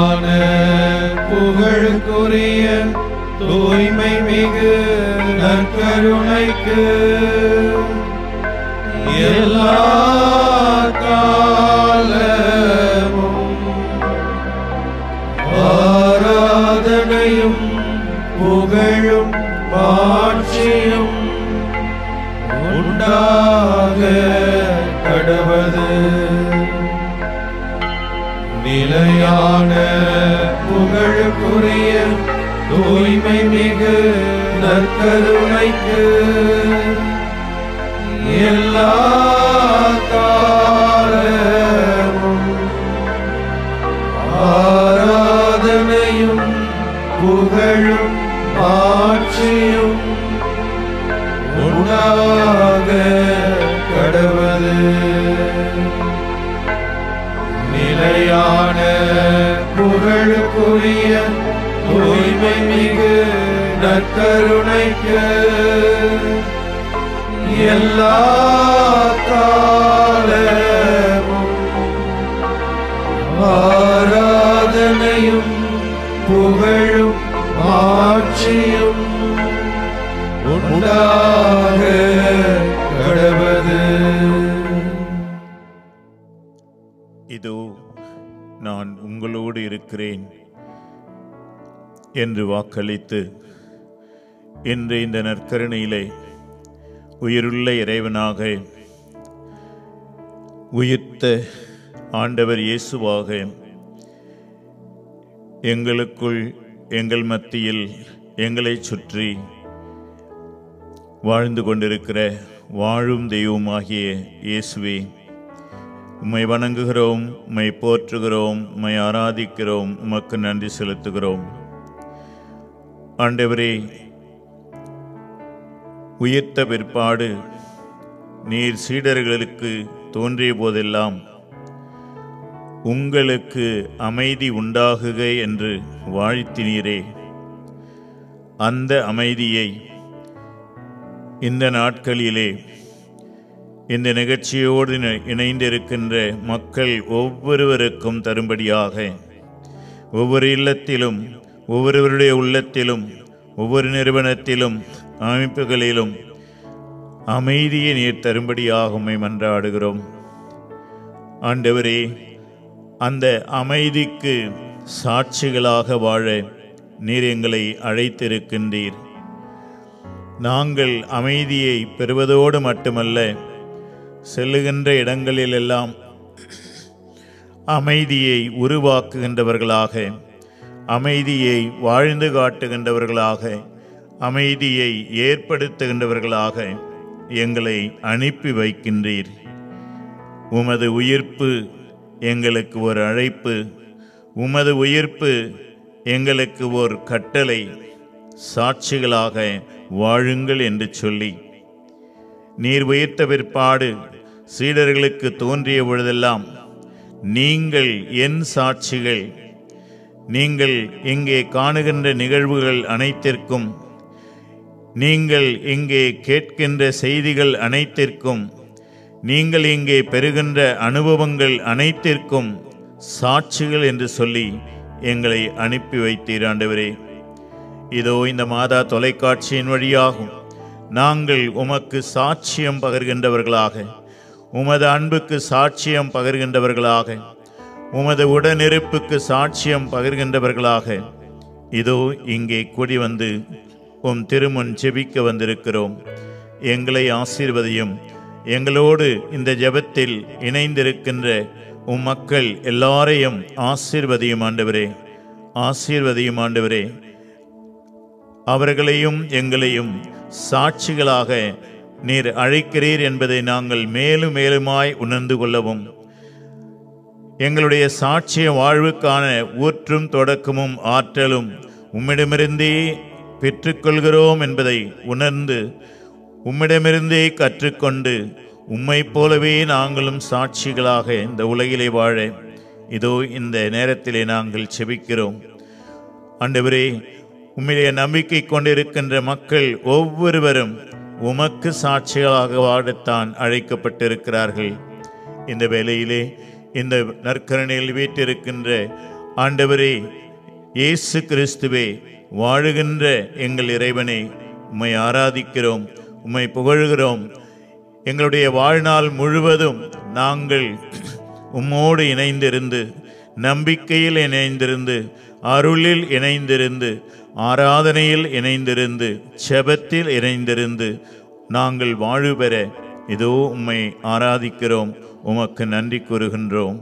நிலையான புகழுக்குரிய தூய்மை மிகு நற்கருணைக்கு எல்லா காலமும் ஆராதனையும் புகழும் மாட்சியும் உண்டாக கடவது நிலையான புகழுக்குரிய தூய்மை மிகு நற்கருணைக்கு எல்லா காலமும் ஆராதனையும் புகழும் ஆட்சியும் உண்டாக கடவது நிலையான புகழுக்குரிய தூய்மை மிகு நற்கருணைக்கு எல்லா காலமும் ஆராதனையும் புகழும் ஆட்சியும் உண்டாக கடவது இதோ நான் உங்களோடு இருக்கிறேன் என்று வாக்களித்து இன்று இந்த நற்கருணையிலே உயிருள்ள இறைவனாக உயிர்த்த ஆண்டவர் இயேசுவாக எங்களுக்குள் எங்கள் மத்தியில் எங்களை சுற்றி வாழ்ந்து கொண்டிருக்கிற வாழும் தெய்வமாகிய இயேசுவே உம்மை வணங்குகிறோம் உம்மை போற்றுகிறோம் உம்மை ஆராதிக்கிறோம் உமக்கு நன்றி செலுத்துகிறோம் ஆண்டவரே உயிர்த்த பிற்பாடு நீர் சீடர்களுக்கு தோன்றிய போதெல்லாம் உங்களுக்கு அமைதி உண்டாகுக என்று வாழ்த்தினீரே அந்த அமைதியை இந்த நாட்களிலே இந்த நிகழ்ச்சியோடு இணை- இணைந்திருக்கின்ற மக்கள் ஒவ்வொருவருக்கும் தரும்படியாக ஒவ்வொரு இல்லத்திலும் ஒவ்வொருவருடைய உள்ளத்திலும் ஒவ்வொரு நிறுவனத்திலும் அமைப்புகளிலும் அமைதியை நீர் தரும்படியாக உம்மை மன்றாடுகிறோம் ஆண்டவரே அந்த அமைதிக்கு சாட்சிகளாக வாழ நீர் எங்களை அழைத்திருக்கின்றீர் நாங்கள் அமைதியை பெறுவதோடு மட்டுமல்ல செல்லுகின்ற இடங்களிலெல்லாம் அமைதியை உருவாக்குகின்றவர்களாக அமைதியை வாழ்ந்து காட்டுகின்றவர்களாக அமைதியை ஏற்படுத்துகின்றவர்களாக எங்களை அனுப்பி வைக்கின்றீர் உமது உயிர்ப்பு எங்களுக்கு ஒரு அழைப்பு உமது உயிர்ப்பு எங்களுக்கு ஒரு கட்டளை சாட்சிகளாக வாழுங்கள் என்று சொல்லி நீர் உயிர்த்த பிற்பாடு சீடர்களுக்கு தோன்றிய பொழுதெல்லாம் நீங்கள் என் சாட்சிகள் நீங்கள் இங்கே காணுகின்ற நிகழ்வுகள் அனைத்திற்கும் நீங்கள் இங்கே கேட்கின்ற செய்திகள் அனைத்திற்கும் நீங்கள் இங்கே பெறுகின்ற அனுபவங்கள் அனைத்திற்கும் சாட்சிகள் என்று சொல்லி எங்களை அனுப்பி வைத்தீர் ஆண்டவரே இதோ இந்த மாதா தொலைக்காட்சியின் வழியாகும் நாங்கள் உமக்கு சாட்சியம் பகர்கின்றவர்களாக உமது அன்புக்கு சாட்சியம் பகர்கின்றவர்களாக உமது உடனிருப்புக்கு சாட்சியம் பகர்கின்றவர்களாக இதோ இங்கே கூடி வந்து உம் திருமுன் ஜெபிக்க வந்திருக்கிறோம் எங்களை ஆசீர்வதியும் எங்களோடு இந்த ஜெபத்தில் இணைந்திருக்கின்ற உம் மக்கள் எல்லாரையும் ஆசீர்வதியும் ஆண்டவரே ஆசீர்வதியும் ஆண்டவரே அவர்களையும் எங்களையும் சாட்சிகளாக நீர் அழைக்கிறீர் என்பதை நாங்கள் மேலும் மேலுமாய் உணர்ந்து கொள்ளவும் எங்களுடைய சாட்சிய வாழ்வுக்கான ஊற்றும் தொடக்கமும் ஆற்றலும் உம்மிடமிருந்தே பெற்றுக்கொள்கிறோம் என்பதை உணர்ந்து உம்மிடமிருந்தே கற்றுக்கொண்டு உம்மைப் போலவே நாங்களும் சாட்சிகளாக இந்த உலகிலே வாழ இதோ இந்த நேரத்திலே நாங்கள் செபிக்கிறோம் ஆண்டவரே உம்மிலே நம்பிக்கை கொண்டிருக்கின்ற மக்கள் ஒவ்வொருவரும் உமக்கு சாட்சிகளாக வாழத்தான் அழைக்கப்பட்டிருக்கிறார்கள் இந்த வேளையிலே இந்த நற்கரணையில் வீட்டிருக்கின்ற ஆண்டவரே இயேசு கிறிஸ்துவே வாழுகின்ற எங்கள் இறைவனை உம்மை ஆராதிக்கிறோம் உம்மை புகழ்கிறோம் எங்களுடைய வாழ்நாள் முழுவதும் நாங்கள் உம்மோடு இணைந்திருந்து நம்பிக்கையில் இணைந்திருந்து அருளில் இணைந்திருந்து ஆராதனையில் இணைந்திருந்து செபத்தில் இணைந்திருந்து நாங்கள் வாழ்வு பெற இதோ உம்மை ஆராதிக்கிறோம் உமக்கு நன்றி கூறுகின்றோம்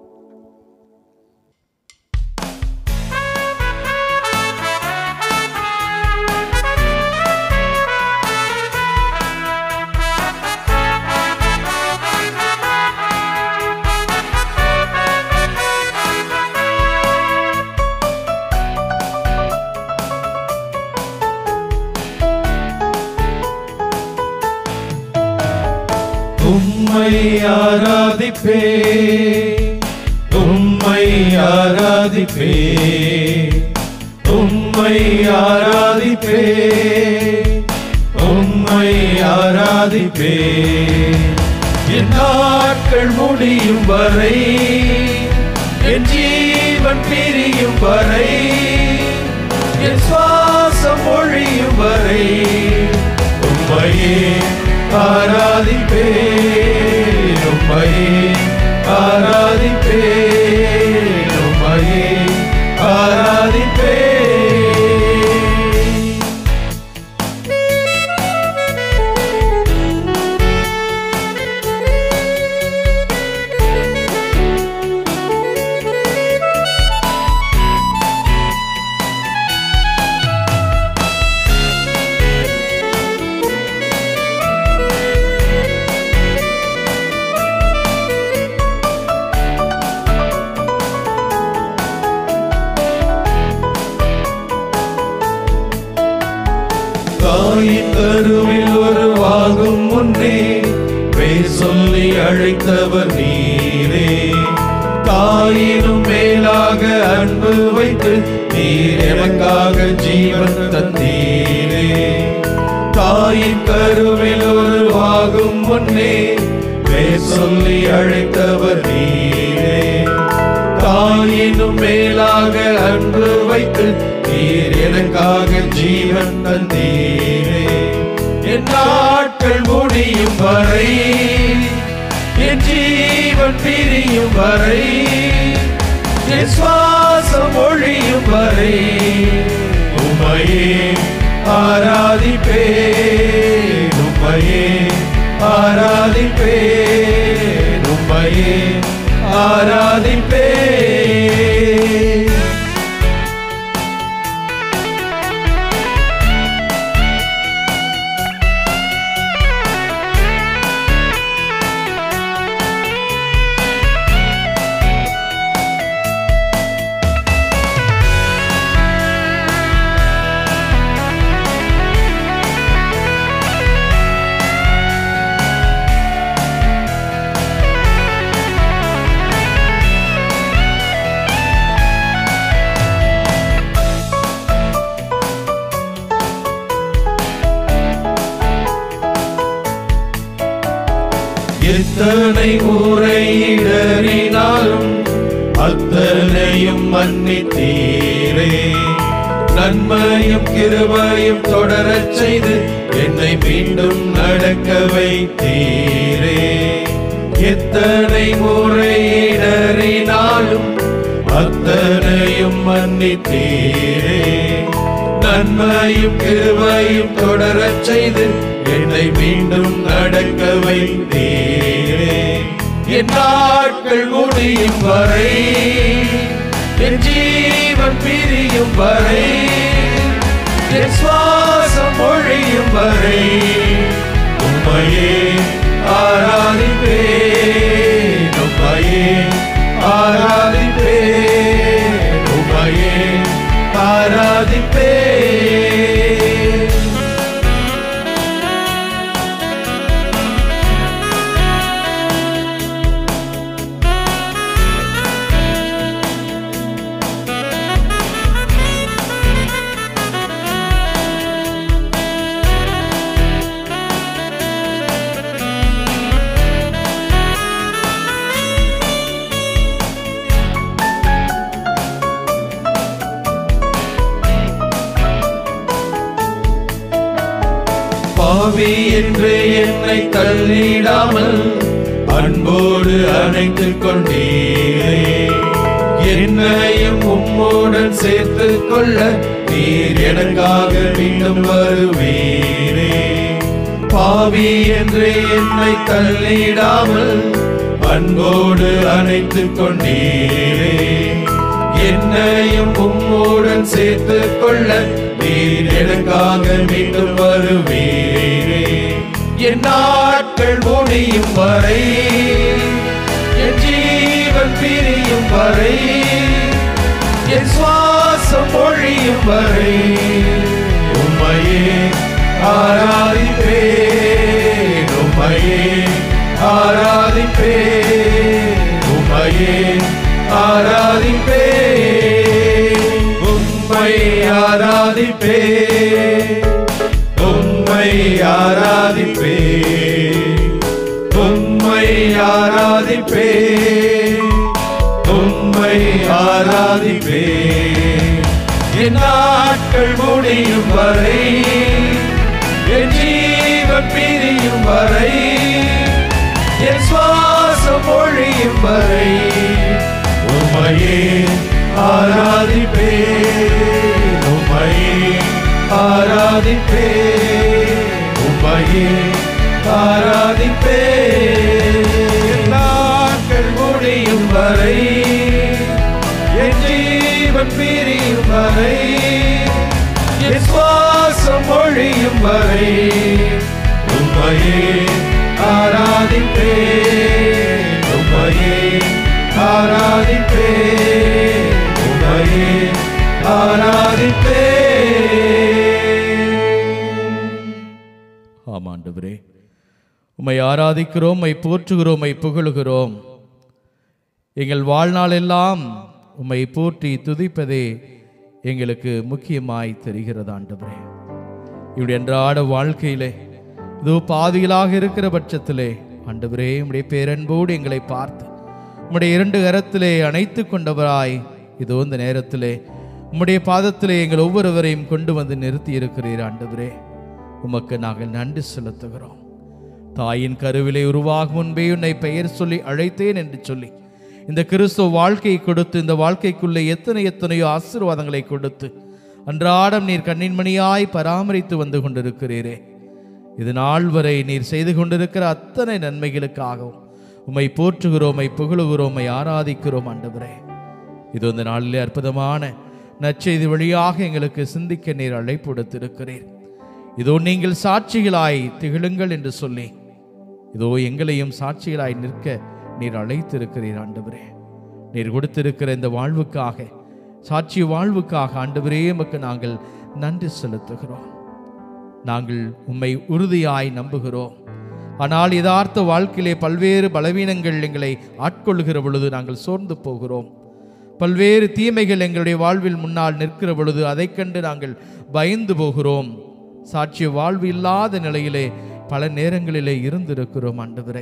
உம்மை ஆராதிப்பே உம்மை ஆராதிப்பே உம்மை ஆராதிப்பே உம்மை ஆராதிப்பே என் நாட்கள் முடியும் வரை என் ஜீவன் பிரியும் வரை என் சுவாசம் ஒழியும் வரை உம்மையே ஆராதிப்பே உம்மையே ஆராதிப்பே உம்மையே ஆராதிப்பே தாயின் கருவில் உருவாகும் முன்னே பேர் சொல்லி அழைத்தவர் நீரே தாயினும் மேலாக அன்பு வைத்து நீர் எனக்காக ஜீவன் தந்தீரே தாயின் கருவில் உருவாகும் முன்னே பேர் சொல்லி அழைத்தவர் நீரே தாயினும் மேலாக அன்பு வைத்து நீர் எனக்காக ஜீவன் தந்தீரே என் நாட்கள் முடியும் வரை என் ஜீவன் பிரியும் வரை என் சுவாசம் ஒழியும் வரை உமையே ஆராதிப்பே உமையே ஆராதிப்பே உமையே ஆராதிப்பே எத்தனை முறை இடறினாலும் அத்தனையும் மன்னித்தீரே நன்மையும் கிருபையும் தொடரச் செய்து என்னை மீண்டும் நடக்க வைத்தீரே எத்தனை முறை இடறினாலும் அத்தனையும் மன்னித்தீரே நன்மையும் கிருபையும் தொடரச் செய்து என்னை மீண்டும் நடக்க வைத்தீரே என் நாட்கள் முடியும் வரை என் ஜீவன் பிரியும் வரை என் சுவாசம் ஒழியும் வரை உம்மையே ஆராதிப்பே உம்மையே ஆராதிப்பே உம்மையே ஆராதிப்பே பாவி என்று என்னை தள்ளிடாமல் அன்போடு அணைத்துக் கொண்டீரே என்னையும் உம்மோடன் சேர்த்துக் கொள்ள நீர் எனக்காக மீண்டும் வருவீரே பாவி என்று என்னை தள்ளிடாமல் அன்போடு அணைத்துக் கொண்டீரே என்னையும் உம்மோடன் சேர்த்துக் கொள்ள நீர் எனக்காக மீண்டும் வருவீரே என் நாட்கள் முடியும் வரை என் ஜீவன் பிரியும் வரை என் சுவாசம் ஒழியும் வரை உம்மையே ஆராதிப்பேன் உம்மையே ஆராதிப்பேன் உம்மையே ஆராதிப்பேன் உம்மை ஆராதிப்பேன் உம்மை ஆராதிப்பேன் உம்மை ஆராதிப்பேன் உம்மை ஆராதிப்பேன் என் நாட்கள் முடியும் வரை என் ஜீவன் பிரியும் வரை என் சுவாசம் ஒழியும் வரை உம்மையே ஆராதிப்பேன் உம்மையே ஆராதிப்பேன் உம்மையே ஆராதிப்பேன் நாட்கள் முடியும் வரை என் ஜீவன் பிரியும் வரை என் சுவாசம் ஒழியும் வரை உம்மையே ஆராதிப்பேன் உம்மையே ஆராதிப்பேன் உம்மையே ஆராதிப்பேன் ஆமாண்டவரே உம்மை ஆராதிக்கிறோம் உம்மை போற்றுகிறோம் உம்மை புகழுகிறோம் எங்கள் வாழ்நாளெல்லாம் உம்மை போற்றி துதிப்பதே எங்களுக்கு முக்கியமாய் தெரிகிறது ஆண்டவரே இப்படி அன்றாட வாழ்க்கையிலே இதோ பாதிகளாக இருக்கிற பட்சத்திலே ஆண்டவரே உம்முடைய பேரன்போடு எங்களை பார்த்து உம்முடைய இரண்டு கரத்திலே அணைத்து கொண்டவராய் இதோ இந்த நேரத்திலே உம்முடைய பாதத்திலே எங்கள் ஒவ்வொருவரையும் கொண்டு வந்து நிறுத்தி இருக்கிறீர் ஆண்டவரே உமக்கு நாங்கள் நன்றி செலுத்துகிறோம் தாயின் கருவிலே உருவாகும் முன்பே உன்னை பெயர் சொல்லி அழைத்தேன் என்று சொல்லி இந்த கிறிஸ்துவ வாழ்க்கையை கொடுத்து இந்த வாழ்க்கைக்குள்ளே எத்தனை எத்தனையோ ஆசீர்வாதங்களை கொடுத்து அன்றாடம் நீர் கண்ணின்மணியாய் பராமரித்து வந்து கொண்டிருக்கிறீரே இது நாள் வரை நீர் செய்து கொண்டிருக்கிற அத்தனை நன்மைகளுக்காகவும் உம்மை போற்றுகிறோம் உம்மை புகழுகிறோம் உம்மை ஆராதிக்கிறோம் ஆண்டவரே இது இந்த நாளிலே அற்புதமான நற்செய்தி வழியாக எங்களுக்கு சிந்திக்க நீர் அழைப்பு கொடுத்திருக்கிறீர் இதோ நீங்கள் சாட்சிகளாய் திகழுங்கள் என்று சொல்லி இதோ எங்களையும் சாட்சிகளாய் நிற்க நீர் அழைத்திருக்கிறீர் ஆண்டவரே நீர் கொடுத்திருக்கிற இந்த வாழ்வுக்காக சாட்சி வாழ்வுக்காக ஆண்டவரே எமக்கு நாங்கள் நன்றி செலுத்துகிறோம் நாங்கள் உம்மை உறுதியாய் நம்புகிறோம் ஆனால் யதார்த்த வாழ்க்கையிலே பல்வேறு பலவீனங்கள் எங்களை ஆட்கொள்ளுகிற பொழுது நாங்கள் சோர்ந்து போகிறோம் பல்வேறு தீமைகள் எங்களுடைய வாழ்வில் முன்னால் நிற்கிற பொழுது அதைக் கண்டு நாங்கள் பயந்து போகிறோம் சாட்சிய வாழ்வு இல்லாத நிலையிலே பல நேரங்களிலே இருந்திருக்கிறோம் ஆண்டவரே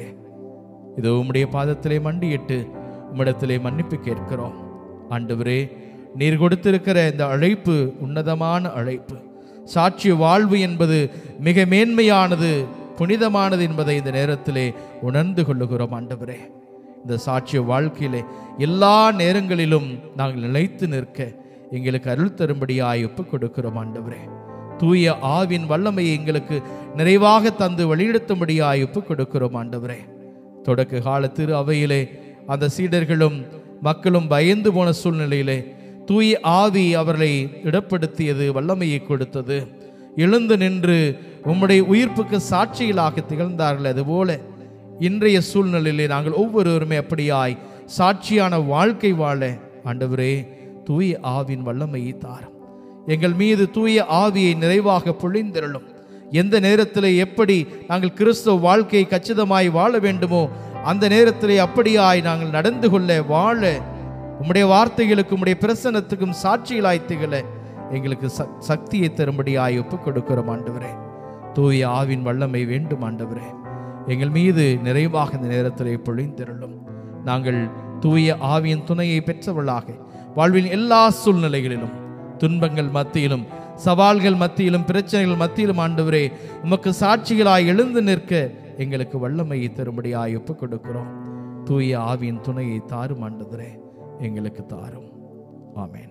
இதோ உம்முடைய பாதத்திலே மண்டியிட்டு உம்மிடத்திலே மன்னிப்பு கேட்கிறோம் ஆண்டவரே நீர் கொடுத்திருக்கிற இந்த அழைப்பு உன்னதமான அழைப்பு சாட்சிய வாழ்வு என்பது மிக மேன்மையானது புனிதமானது என்பதை இந்த நேரத்திலே உணர்ந்து கொள்ளுகிறோம் ஆண்டவரே இந்த சாட்சிய வாழ்க்கையிலே எல்லா நேரங்களிலும் நாங்கள் நிலைத்து நிற்க எங்களுக்கு அருள் தரும்படியாய் ஒப்புக் கொடுக்கிறோம் ஆண்டவரே தூய ஆவின் வல்லமையை எங்களுக்கு நிறைவாக தந்து வழிநடத்தும்படியாய் ஒப்புக் கொடுக்கிறோம் ஆண்டவரே தொடக்க கால திரு அவையிலே அந்த சீடர்களும் மக்களும் பயந்து போன சூழ்நிலையிலே தூய ஆவி அவர்களை இடப்படுத்தியது வல்லமையை கொடுத்தது எழுந்து நின்று உம்முடைய உயிர்ப்புக்கு சாட்சிகளாக திகழ்ந்தார்கள் அதுபோல இன்றைய சூழ்நிலையிலே நாங்கள் ஒவ்வொருவருமே அப்படியாய் சாட்சியான வாழ்க்கை வாழ ஆண்டவரே தூய ஆவின் வல்லமையை தாரும் எங்கள் மீது தூய ஆவியை நிறைவாக பொழிந்திரளும் எந்த நேரத்திலே எப்படி நாங்கள் கிறிஸ்தவ வாழ்க்கையை கச்சிதமாய் வாழ வேண்டுமோ அந்த நேரத்திலே அப்படியாய் நாங்கள் நடந்து கொள்ள வாழ உம்முடைய வார்த்தைகளுக்கும் உம்முடைய பிரசனத்துக்கும் சாட்சிகளாய் திகழ எங்களுக்கு ச- சக்தியை தரும்படியாய் ஒப்புக் கொடுக்கிறோம் ஆண்டவரே தூய ஆவின் வல்லமை வேண்டும் ஆண்டவரே எங்கள் மீது நிறைவாக இந்த நேரத்திலே பொழிந்திரளும் நாங்கள் தூய ஆவியின் துணையை பெற்றவர்களாக வாழ்வின் எல்லா சூழ்நிலைகளிலும் துன்பங்கள் மத்தியிலும் சவால்கள் மத்தியிலும் பிரச்சனைகள் மத்தியிலும் ஆண்டவரே உமக்கு சாட்சிகளாய் எழுந்து நிற்க எங்களுக்கு வல்லமையை தரும்படியாய் ஒப்புக் கொடுக்கிறோம் தூய ஆவியின் துணையை தாரும் ஆண்டவரே எங்களுக்கு தாரும் ஆமென்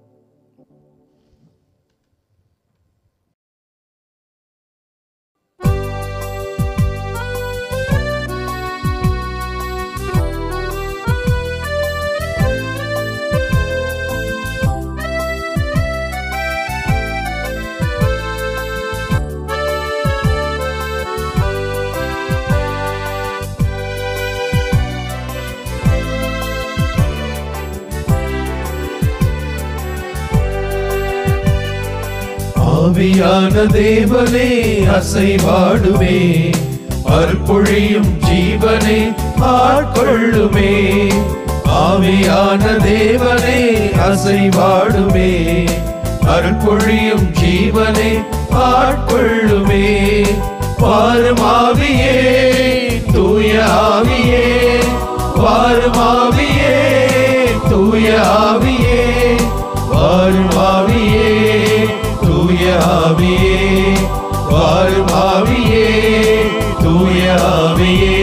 ஆவியான தேவனே அசைவாடுமே அற்பொழியும் ஜீவனே ஆட்கொள்ளுமே ஆவியான தேவனே அசைவாடுமே அற்பொழியும் ஜீவனே ஆட்கொள்ளுமே வாரும் ஆவியே தூய ஆவியே வாரும் ஆவியே தூய ஆவியே வாரும் ஆவியே தூய ஆவியே வாரும் ஆவியே தூய ஆவியே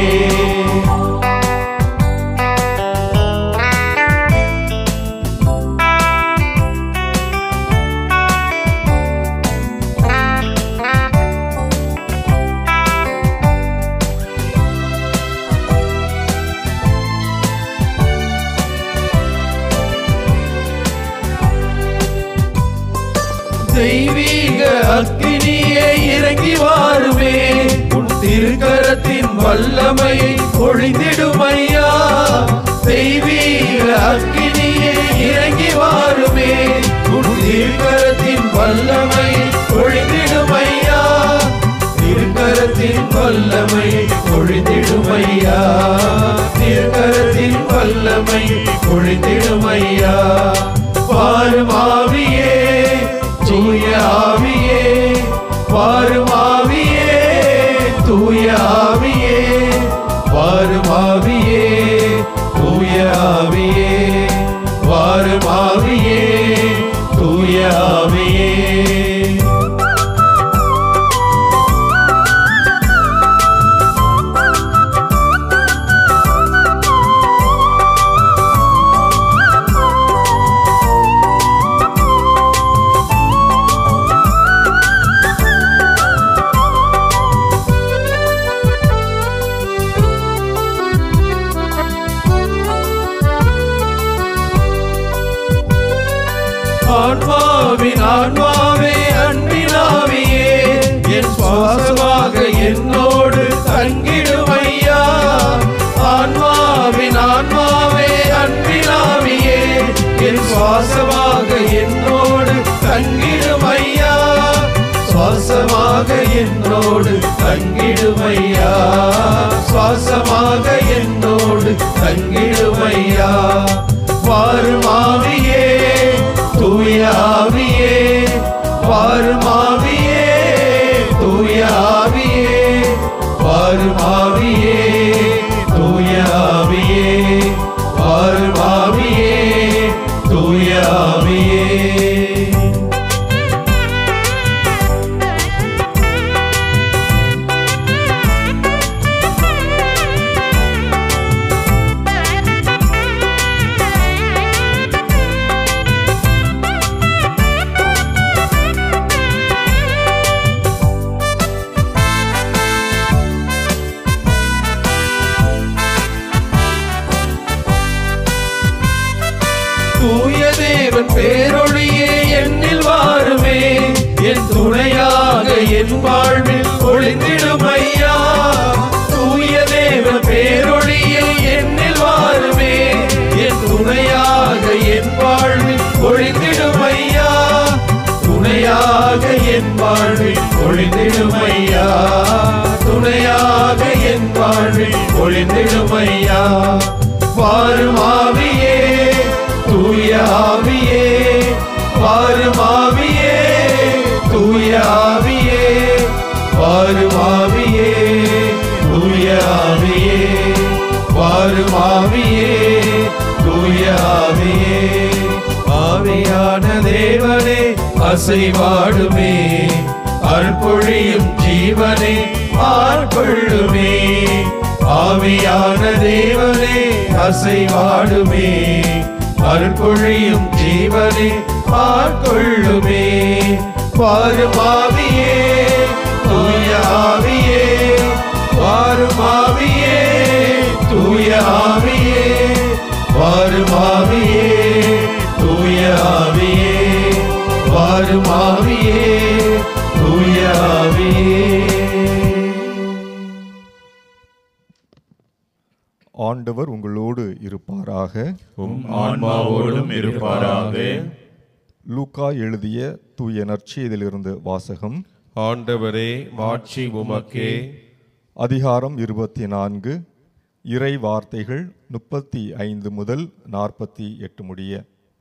தெய்வீக அக்கினியே இறங்கி வாருமே உன் திருக்கரத்தின் வல்லமையை பொழிந்திடும் ஐயா தெய்வீக அக்கினியே இறங்கி வாருமே உன் திருக்கரத்தின் வல்லமையை பொழிந்திடும் ஐயா திருக்கரத்தின் வல்லமையை பொழிந்திடும் ஐயா திருக்கரத்தின் வல்லமையை பொழிந்திடும் ஐயா பாரும் ஆவியே தூய ஆவியே பாரும் ஆவியே தூய ஆவியே பாரும் ஆவியே தூய ஆவியே பாரும் ஆவியே தூய ஆவியே ஆன்மாவின் ஆன்மாவே அன்பினாவியே என் சுவாசமாக என்னோடு தங்கிடும் ஐயா ஆன்மாவின் ஆன்மாவே அன்பினாவியே என் சுவாசமாக என்னோடு தங்கிடும் ஐயா சுவாசமாக என்னோடு தங்கிடும் ஐயா சுவாசமாக என்னோடு தங்கிடும் ஐயா வாரும் ஆவியே தூய ஆவியே வாரும் ஆவியே தூய ஆவியே வாரும் ஆவியே தூய ஆவியே வாரும் ஆவியே தூய ஆவியே தூய தேவன் பேரொழியே என்னில் வாருமே என் துணையாக என் வாழ்வில் ஒளிந்திடும் ஐயா தூய தேவன் பேரொழியே என்னில் வாருமே என் துணையாக என் வாழ்வில் ஒளிந்திடும் ஐயா துணையாக என் வாழ்வில் ஒளிந்திடும் ஐயா துணையாக என் வாழ்வில் ஒளிந்திடும் ஐயா வாரும் ஆவியே தூய ஆவியே வாரும் ஆவியே தூய ஆவியே வாரும் ஆவியே தூய ஆவியே வாரும் ஆவியே தூய ஆவியே ஆவியான தேவனே அசைவாடுமே அருள்பொழியும் ஜீவனே ஆட்கொள்ளுமே ஆவியான தேவனே அசைவாடுமே அருள்பொழியும் ஜீவனே ஆட்கொள்ளுமே வாரும் ஆவியே தூய ஆவியே வாரும் ஆவியே தூய ஆவியே வாரும் ஆவியே தூய ஆவியே வாரும் ஆவியே தூய ஆவியே ஆண்டவர் உங்களோடு இருப்பாராக உம் ஆன்மாவோடும் இருப்பாராக லூக்கா எழுதிய தூய நற்செய்தியிலிருந்து வாசகம் ஆண்டவரே மாட்சி உமக்கே அதிகாரம் இருபத்தி நான்கு இறை வார்த்தைகள் முப்பத்தி ஐந்து முதல் நாற்பத்தி எட்டு முடிய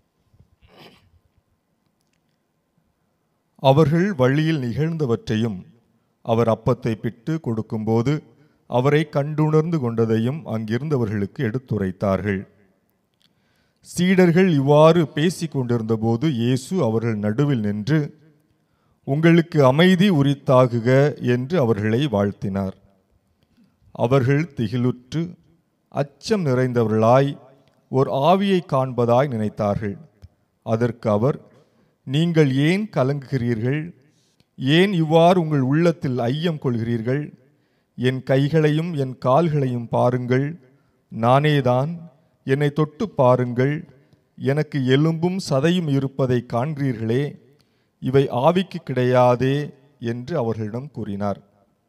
அவர்கள் வழியில் நிகழ்ந்தவற்றையும் அவர் அப்பத்தை பிட்டு கொடுக்கும்போது அவரை கண்டுணர்ந்து கொண்டதையும் அங்கிருந்தவர்களுக்கு எடுத்துரைத்தார்கள் சீடர்கள் இவ்வாறு பேசிக் கொண்டிருந்தபோது இயேசு அவர்கள் நடுவில் நின்று உங்களுக்கு அமைதி உரித்தாகுக என்று அவர்களை வாழ்த்தினார் அவர்கள் திகிலுற்று அச்சம் நிறைந்தவர்களாய் ஓர் ஆவியை காண்பதாய் நினைத்தார்கள் அதற்கு அவர் நீங்கள் ஏன் கலங்குகிறீர்கள் ஏன் இவ்வாறு உங்கள் உள்ளத்தில் ஐயம் கொள்கிறீர்கள் என் கைகளையும் என் கால்களையும் பாருங்கள் நானேதான் என்னை தொட்டு பாருங்கள் எனக்கு எலும்பும் சதையும் இருப்பதை காண்கிறீர்களே இவை ஆவிக்கு கிடையாதே என்று அவர்களிடம் கூறினார்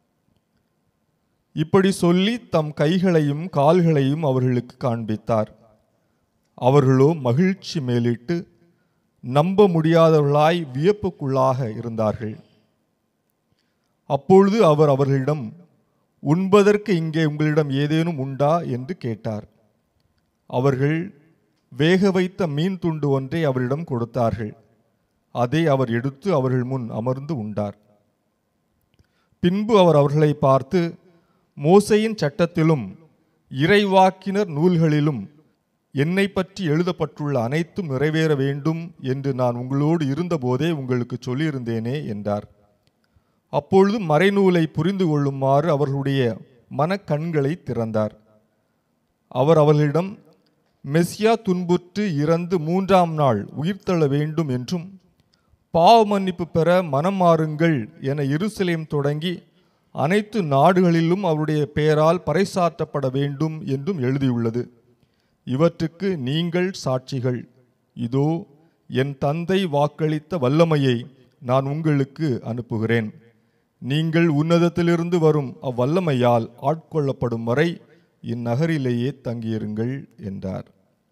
இப்படி சொல்லி தம் கைகளையும் கால்களையும் அவர்களுக்கு காண்பித்தார் அவர்களோ மகிழ்ச்சி மேலிட்டு நம்ப முடியாதவர்களாய் வியப்புக்குள்ளாக இருந்தார்கள் அப்பொழுது அவர் அவர்களிடம் உண்பதற்கு இங்கே உங்களிடம் ஏதேனும் உண்டா என்று கேட்டார் அவர்கள் வேக வைத்த மீன் துண்டு ஒன்றை அவரிடம் கொடுத்தார்கள் அதை அவர் எடுத்து அவர்கள் முன் அமர்ந்து உண்டார் பின்பு அவர் அவர்களை பார்த்து மோசையின் சட்டத்திலும் இறைவாக்கினர் நூல்களிலும் என்னை பற்றி எழுதப்பட்டுள்ள அனைத்தும் நிறைவேற வேண்டும் என்று நான் உங்களோடு இருந்தபோதே உங்களுக்கு சொல்லியிருந்தேனே என்றார் அப்பொழுது மறைநூலை புரிந்து கொள்ளுமாறு அவர்களுடைய மனக்கண்களை திறந்தார் அவர் அவர்களிடம் மெஸ்ஸியா துன்புற்று இறந்து மூன்றாம் நாள் உயிர்த்தெழ வேண்டும் என்றும் பாவ மன்னிப்பு பெற மனம் மாறுங்கள் என எருசலேம் தொடங்கி அனைத்து நாடுகளிலும் அவருடைய பெயரால் பறைசாற்றப்பட வேண்டும் என்றும் எழுதியுள்ளது இவற்றுக்கு நீங்கள் சாட்சிகள் இதோ என் தந்தை வாக்களித்த வல்லமையை நான் உங்களுக்கு அனுப்புகிறேன் நீங்கள் உன்னதத்திலிருந்து வரும் அவ்வல்லமையால் ஆட்கொள்ளப்படும் வரை இந்நகரிலேயே தங்கியிருங்கள் என்றார்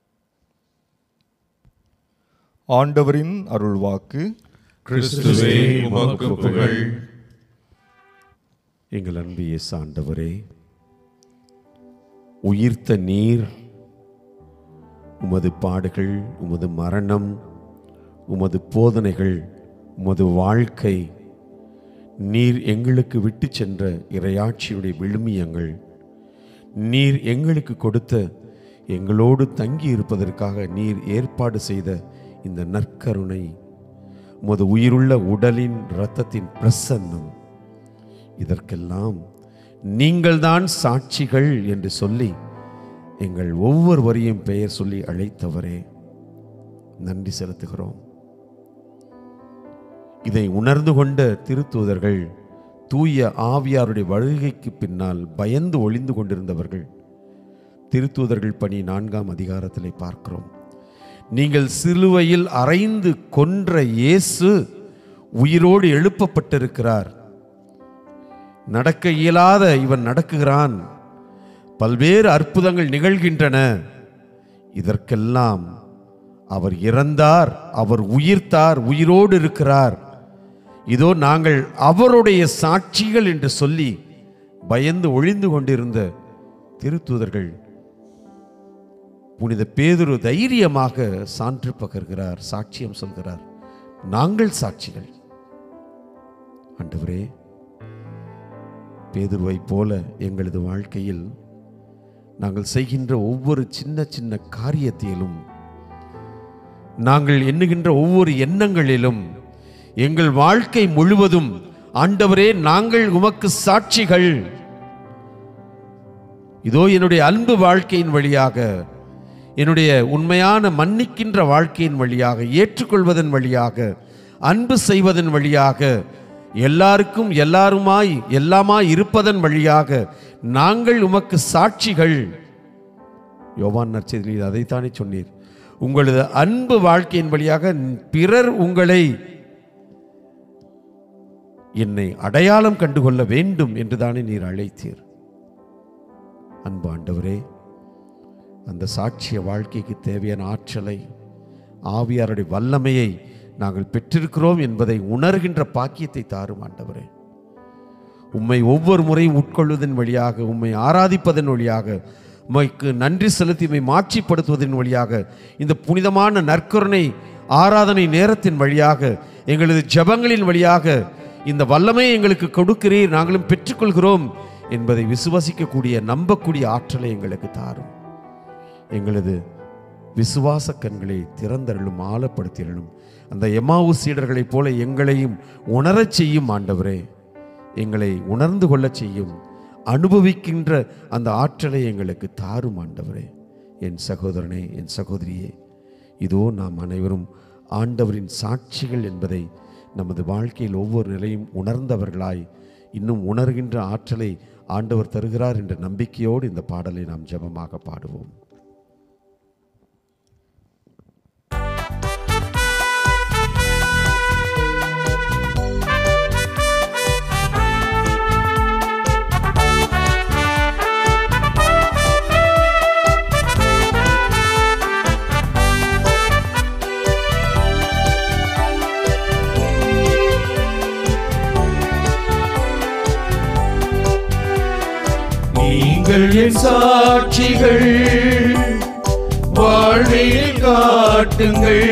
ஆண்டவரின் அருள்வாக்கு கிறிஸ்துவே உமக்கு புகழ் எங்கள் அன்பு இயேசு ஆண்டவரே உயிர்த்த நீர் உமது பாடுகள் உமது மரணம் உமது போதனைகள் உமது வாழ்க்கை நீர் எங்களுக்கு விட்டு சென்ற இரையாட்சியுடைய விழுமியங்கள் நீர் எங்களுக்கு கொடுத்த எங்களோடு தங்கி இருப்பதற்காக நீர் ஏற்பாடு செய்த இந்த நற்கருணை உமது உயிருள்ள உடலின் இரத்தத்தின் பிரசன்னம் இதற்கெல்லாம் நீங்கள்தான் சாட்சிகள் என்று சொல்லி எங்கள் ஒவ்வொருவரையும் பெயர் சொல்லி அழைத்தவரே நன்றி செலுத்துகிறோம் இதை உணர்ந்து கொண்ட திருத்தூதர்கள் தூய ஆவியாருடைய வருகைக்கு பின்னால் பயந்து ஒளிந்து கொண்டிருந்தவர்கள் திருத்தூதர்கள் பணி நான்காம் அதிகாரத்திலே பார்க்கிறோம் நீங்கள் சிலுவையில் அறைந்து கொன்ற இயேசு உயிரோடு எழுப்பப்பட்டிருக்கிறார் நடக்க இயலாத இவன் நடக்குகிறான் பல்வேறு அற்புதங்கள் நிகழ்கின்றன இதற்கெல்லாம் அவர் இறந்தார் அவர் உயிர்த்தார் உயிரோடு இருக்கிறார் இதோ நாங்கள் அவருடைய சாட்சிகள் என்று சொல்லி பயந்து ஒளிந்து கொண்டிருந்த திருத்தூதர்கள் புனித பேதுரு தைரியமாக சான்று பகர்கிறார் சாட்சியம் சொல்கிறார் நாங்கள் சாட்சிகள் ஆண்டவரே பேதுருவைப் போல எங்களது வாழ்க்கையில் நாங்கள் செய்கின்ற ஒவ்வொரு சின்ன சின்ன காரியத்திலும் நாங்கள் எண்ணுகின்ற ஒவ்வொரு எண்ணங்களிலும் எங்கள் வாழ்க்கை முழுவதும் ஆண்டவரே நாங்கள் உமக்கு சாட்சிகள் இதோ என்னுடைய அன்பு வாழ்க்கையின் வழியாக என்னுடைய உண்மையான மன்னிக்கின்ற வாழ்க்கையின் வழியாக ஏற்றுக்கொள்வதன் வழியாக அன்பு செய்வதன் வழியாக எல்லாருக்கும் எல்லாருமாய் எல்லாமாய் இருப்பதன் வழியாக நாங்கள் உமக்கு சாட்சிகள் யோவான் நற்செய்தியில் அதைத்தானே சொன்னீர் உங்களது அன்பு வாழ்க்கையின் வழியாக பிறர் உங்களை என்னை அடையாளம் கண்டுகொள்ள வேண்டும் என்றுதானே நீர் அழைத்தீர் அன்பு ஆண்டவரே அந்த சாட்சிய வாழ்க்கைக்கு தேவையான ஆற்றலை ஆவியாருடைய வல்லமையை நாங்கள் பெற்றிருக்கிறோம் என்பதை உணர்கின்ற பாக்கியத்தை தாரும் ஆண்டவரே உம்மை ஒவ்வொரு முறையும் உட்கொள்வதன் வழியாக உம்மை ஆராதிப்பதன் வழியாக உம்மைக்கு நன்றி செலுத்தி உம்மை மாட்சிப்படுத்துவதன் வழியாக இந்த புனிதமான நற்கருணை ஆராதனை நேரத்தின் வழியாக எங்களது ஜெபங்களின் வழியாக இந்த வல்லமையை எங்களுக்கு கொடுக்கிறீர் நாங்களும் பெற்றுக்கொள்கிறோம் என்பதை விசுவாசிக்கக்கூடிய நம்பக்கூடிய ஆற்றலை எங்களுக்கு தாரும் எங்களது விசுவாச கண்களை திறந்தருளும் ஆழப்படுத்தியருளும் அந்த எமாவு சீடர்களைப் போல எங்களையும் உணரச் செய்யும் ஆண்டவரே எங்களை உணர்ந்து கொள்ளச் செய்யும் அனுபவிக்கின்ற அந்த ஆற்றலை எங்களுக்கு தாரும் ஆண்டவரே என் சகோதரனே என் சகோதரியே இதோ நாம் அனைவரும் ஆண்டவரின் சாட்சிகள் என்பதை நமது வாழ்க்கையில் ஒவ்வொரு நிலையும் உணர்ந்தவர்களாய் இன்னும் உணர்கின்ற ஆற்றலை ஆண்டவர் தருகிறார் என்ற நம்பிக்கையோடு இந்த பாடலை நாம் ஜெபமாக பாடுவோம் நீங்கள் என் சாட்சிகள் வாழ்வில் காட்டுங்கள்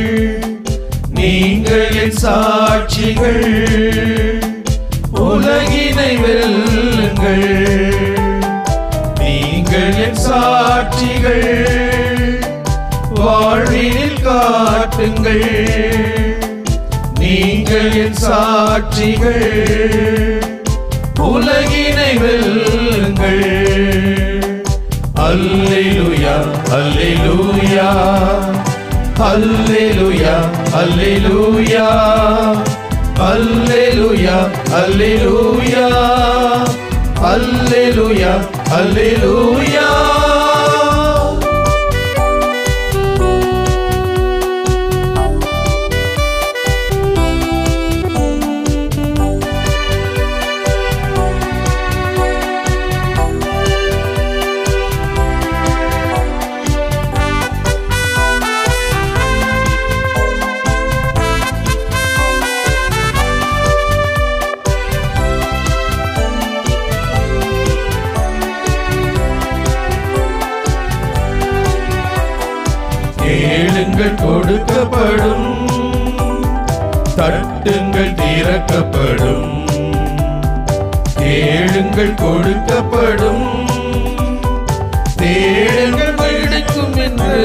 நீங்கள் என் சாட்சிகள் உலகினை வெல்லுங்கள் நீங்கள் என் சாட்சிகள் வாழ்வில் காட்டுங்கள் நீங்கள் என் சாட்சிகள் உலகினை வெல்லுங்கள் அல்லேலூயா அல்லேலூயா அல்லேலூயா அல்லேலூயா அல்லேலூயா அல்லேலூயா அல்லேலூயா அல்லேலூயா கேளுங்கள் கொடுக்கப்படும் தட்டுங்கள் திறக்கப்படும் கேளுங்கள் கொடுக்கப்படும் தேடுங்கள் கிடைக்கும் என்று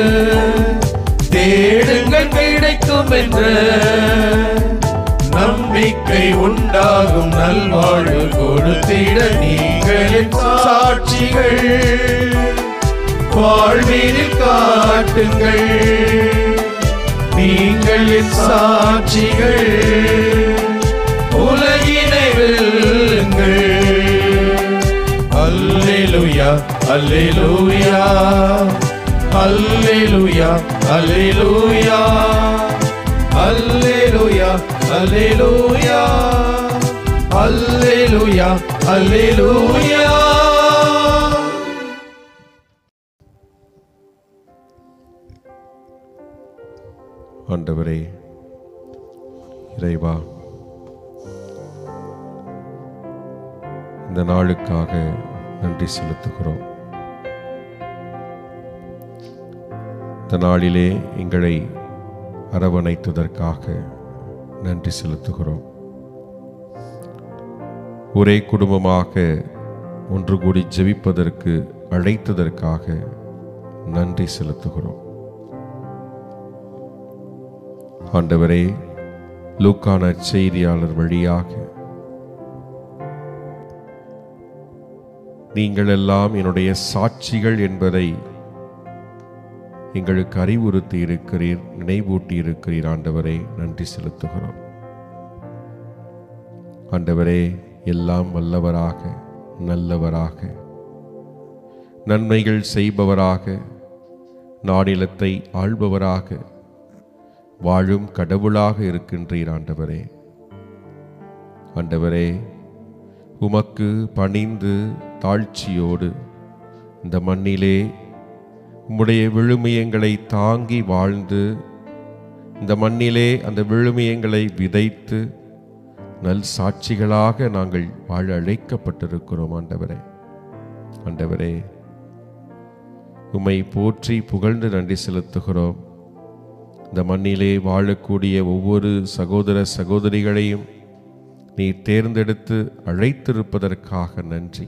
தேடுங்கள் கிடைக்கும் என்று நம்பிக்கை உண்டாகும் நல்வாழ்வு கொடுத்திட நீங்கள் என் சாட்சிகள் வாழ்வீரில் காட்டுங்கள் நீங்கள் என் சாட்சிகள் உலகினை வெல்லுங்கள் அல்லேலூயா அல்லேலூயா அல்லேலூயா அல்லேலூயா அல்லேலூயா அல்லேலூயா அல்லேலூயா அல்லேலூயா ஆண்டவரே இறைவா இந்த நாளுக்காக நன்றி செலுத்துகிறோம் இந்த நாளிலே எங்களை அரவணைத்ததற்காக நன்றி செலுத்துகிறோம் ஒரே குடும்பமாக ஒன்று கூடி ஜெபிப்பதற்கு அழைத்ததற்காக நன்றி செலுத்துகிறோம் ஆண்டவரே லூக்கான செய்தியாளர் வழியாக நீங்கள் எல்லாம் என்னுடைய சாட்சிகள் என்பதை எங்களுக்கு அறிவுறுத்தி இருக்கிறீர் நினைவூட்டி இருக்கிறீர் ஆண்டவரே நன்றி செலுத்துகிறோம் ஆண்டவரே எல்லாம் வல்லவராக நல்லவராக நன்மைகள் செய்பவராக நாடிலத்தை ஆள்பவராக வாழும் கடவுளாக இருக்கின்றீர் ஆண்டவரே ஆண்டவரே உமக்கு பணிந்து தாழ்ச்சியோடு இந்த மண்ணிலே உம்முடைய விழுமியங்களை தாங்கி வாழ்ந்து இந்த மண்ணிலே அந்த விழுமியங்களை விதைத்து நல் சாட்சிகளாக நாங்கள் வாழ அழைக்கப்பட்டிருக்கிறோம் ஆண்டவரே ஆண்டவரே உம்மை போற்றி புகழ்ந்து நன்றி செலுத்துகிறோம் இந்த மண்ணிலே வாழக்கூடிய ஒவ்வொரு சகோதர சகோதரிகளையும் நீ தேர்ந்தெடுத்து அழைத்திருப்பதற்காக நன்றி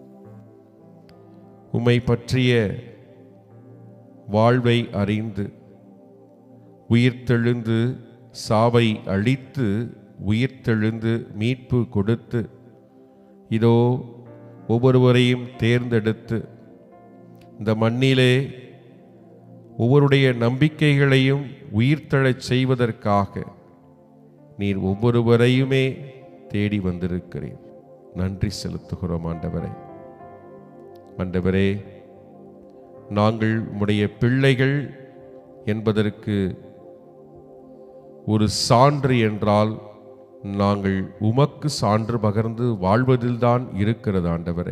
உம்மை பற்றிய வாழ்வை அறிந்து உயிர்த்தெழுந்து சாவை அழித்து உயிர்த்தெழுந்து மீட்பு கொடுத்து இதோ ஒவ்வொருவரையும் தேர்ந்தெடுத்து இந்த மண்ணிலே ஒவ்வொருடைய நம்பிக்கைகளையும் உயிர்த்தெழச் செய்வதற்காக நீர் ஒவ்வொருவரையுமே தேடி வந்திருக்கிறீர் நன்றி செலுத்துகிறோம் ஆண்டவரே ஆண்டவரே நாங்கள் உம்முடைய பிள்ளைகள் என்பதற்கு ஒரு சான்று என்றால் நாங்கள் உமக்கு சான்று பகர்ந்து வாழ்வதில்தான் இருக்கிறது ஆண்டவரே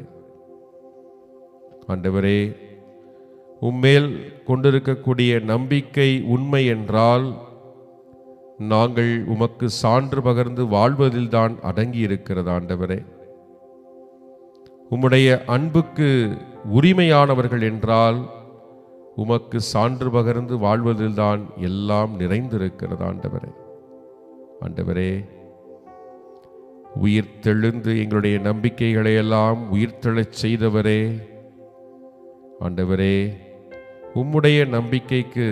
ஆண்டவரே உம்மேல் கொண்டிருக்கக்கூடிய நம்பிக்கை உண்மை என்றால் நாங்கள் உமக்கு சான்று பகர்ந்து வாழ்வதில்தான் அடங்கி இருக்கிறது ஆண்டவரே உம்முடைய அன்புக்கு உரிமையானவர்கள் என்றால் உமக்கு சான்று பகர்ந்து வாழ்வதில்தான் எல்லாம் நிறைந்திருக்கிறது ஆண்டவரே ஆண்டவரே உயிர் தெழுந்து எங்களுடைய நம்பிக்கைகளை எல்லாம் உயிர்த்தெழச் செய்தவரே ஆண்டவரே உம்முடைய நம்பிக்கைக்கு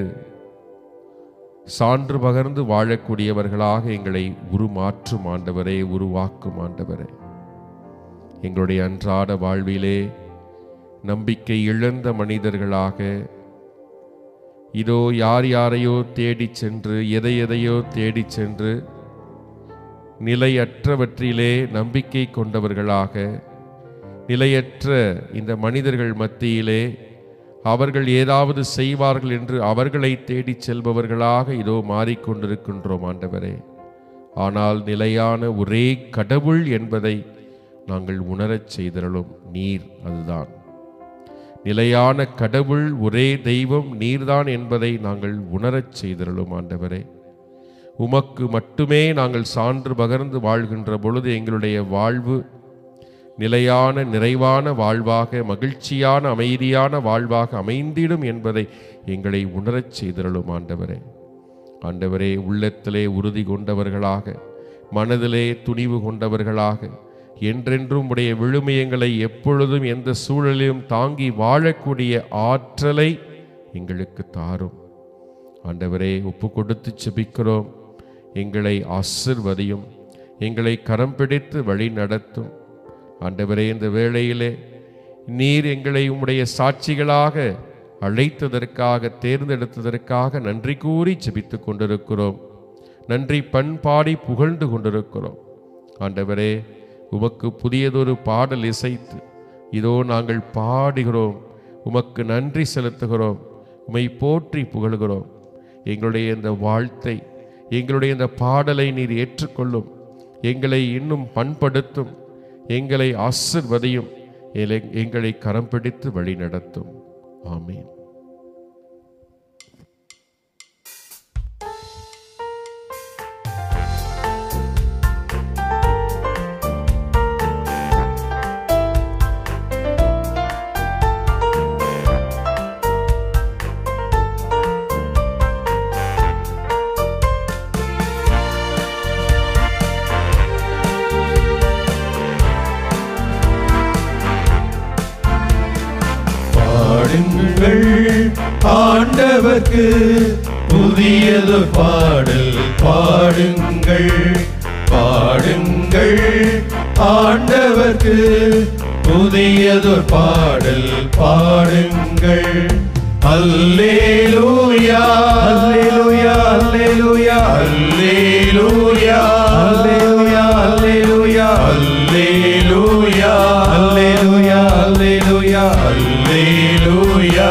சான்று பகர்ந்து வாழக்கூடியவர்களாக எங்களை உருமாற்றும் ஆண்டவரே உருவாக்கும் ஆண்டவரே எங்களுடைய அன்றாட வாழ்விலே நம்பிக்கை இழந்த மனிதர்களாக இதோ யார் யாரையோ தேடிச் சென்று எதை எதையோ தேடிச் சென்று நிலையற்றவற்றிலே நம்பிக்கை கொண்டவர்களாக நிலையற்ற இந்த மனிதர்கள் மத்தியிலே அவர்கள் ஏதாவது செய்வார்கள் என்று அவர்களை தேடிச் செல்பவர்களாக இதோ மாறிக்கொண்டிருக்கின்றோம் ஆண்டவரே ஆனால் நிலையான ஒரே கடவுள் என்பதை நாங்கள் உணரச் செய்தருளும் நீர் அதுதான் நிலையான கடவுள் ஒரே தெய்வம் நீர்தான் என்பதை நாங்கள் உணரச் செய்தருளும் ஆண்டவரே உமக்கு மட்டுமே நாங்கள் சான்று பகர்ந்து வாழ்கின்ற பொழுது எங்களுடைய வாழ்வு நிலையான நிறைவான வாழ்வாக மகிழ்ச்சியான அமைதியான வாழ்வாக அமைந்திடும் என்பதை எங்களை உணரச் செய்தருளும் ஆண்டவரே ஆண்டவரே உள்ளத்திலே உறுதி கொண்டவர்களாக மனதிலே துணிவு கொண்டவர்களாக என்றென்றும் உடைய விழுமியங்களை எப்பொழுதும் எந்த சூழலிலும் தாங்கி வாழக்கூடிய ஆற்றலை எங்களுக்கு தாரும் ஆண்டவரே ஒப்பு கொடுத்து செபிக்கிறோம் எங்களை ஆசிர்வதியும் எங்களை கரம் பிடித்து வழி நடத்தும் ஆண்டவரே இந்த வேளையிலே நீர் எங்களை உம்முடைய சாட்சிகளாக அழைத்ததற்காக தேர்ந்தெடுத்ததற்காக நன்றி கூறி ஜெபித்துக் கொண்டிருக்கிறோம் நன்றி பண்பாடி புகழ்ந்து கொண்டிருக்கிறோம் ஆண்டவரே உமக்கு புதியதொரு பாடல் இசைத்து இதோ நாங்கள் பாடுகிறோம் உமக்கு நன்றி செலுத்துகிறோம் உமை போற்றி புகழ்கிறோம் எங்களுடைய இந்த வாழ்த்தை எங்களுடைய இந்த பாடலை நீர் ஏற்றுக்கொள்ளும் எங்களை இன்னும் பண்படுத்தும் எங்களை ஆசிர்வதியும் எலை- எங்களை கரம் பிடித்து வழி நடத்தும் ஆமீன் பாடுங்கள் ஆண்டவர்க்கு புதியது பாடல் பாடுங்கள் பாடுங்கள் பாடுங்கள் ஆண்டவர்க்கு புதியதொரு பாடல் பாடுங்கள் அல்லேலூயா அல்லேலூயா அல்லேலூயா அல்லேலூயா அல்லேலூயா அல்லேலூயா அல்லேலூயா அல்லேலூயா அல்லேலூயா அல்லேலூயா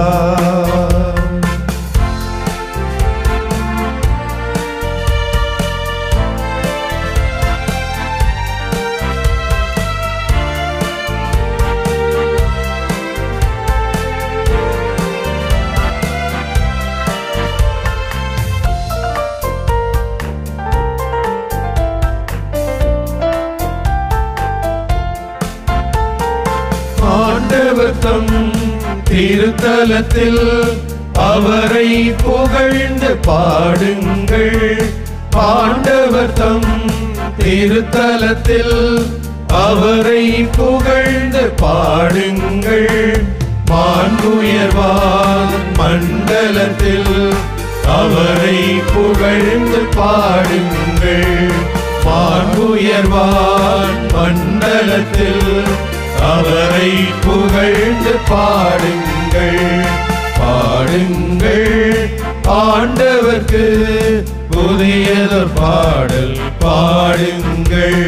ஆண்டவர் தம் திருத்தலத்தில் அவரை புகழ்ந்து பாடுங்கள் ஆண்டவர் தம் திருத்தலத்தில் அவரை புகழ்ந்து பாடுங்கள் மாண்புயர்வான் மண்டலத்தில் அவரை புகழ்ந்து பாடுங்கள் மாண்புயர்வான் மண்டலத்தில் அவரை புகழ்ந்து பாடுங்கள் பாடுங்கள் ஆண்டவர்க்கு புதியதொரு பாடல் பாடுங்கள்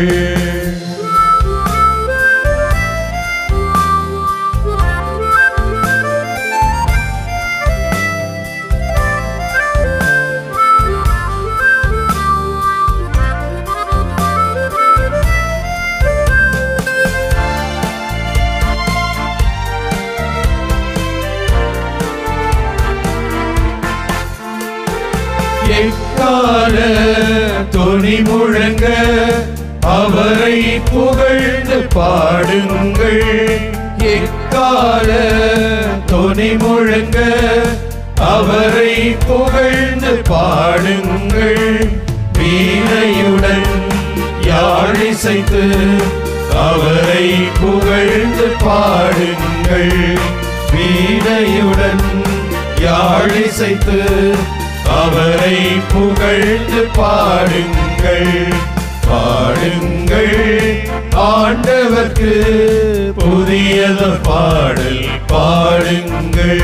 எக்கால தொனி முழங்க அவரை புகழ்ந்து பாடுங்கள் எக்கால தொனி முழங்க அவரை புகழ்ந்து பாடுங்கள் வீணையுடன் யாழிசைத்து அவரை புகழ்ந்து பாடுங்கள் வீணையுடன் யாழிசைத்து அவரை புகழ்ந்து பாடுங்கள் பாடுங்கள் ஆண்டவர்க்கு புதியதொரு பாடல் பாடுங்கள்